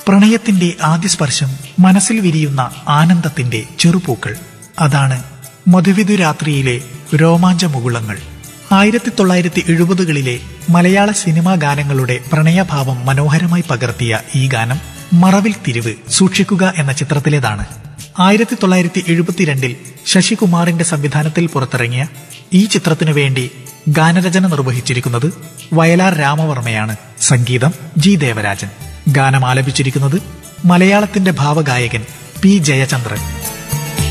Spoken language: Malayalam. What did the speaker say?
പ്രണയത്തിന്റെ ആദ്യ സ്പർശം മനസ്സിൽ വിരിയുന്ന ആനന്ദത്തിന്റെ ചെറുപൂക്കൾ അതാണ് മധുവിധു രാത്രിയിലെ രോമാഞ്ച മുകുളങ്ങൾ ആയിരത്തി തൊള്ളായിരത്തി എഴുപതുകളിലെ മലയാള സിനിമാ ഗാനങ്ങളുടെ പ്രണയഭാവം മനോഹരമായി പകർത്തിയ ഈ ഗാനം മറവിൽ തിരിവ് സൂക്ഷിക്കുക എന്ന ചിത്രത്തിലേതാണ് ആയിരത്തി തൊള്ളായിരത്തി എഴുപത്തിരണ്ടിൽ ശശികുമാറിന്റെ സംവിധാനത്തിൽ പുറത്തിറങ്ങിയ ഈ ചിത്രത്തിനു വേണ്ടി ഗാനരചന നിർവഹിച്ചിരിക്കുന്നത് വയലാർ രാമവർമ്മയാണ് സംഗീതം ജി ദേവരാജൻ ഗാനം ആലപിച്ചിരിക്കുന്നത് മലയാളത്തിന്റെ ഭാവഗായകൻ പി ജയചന്ദ്രൻ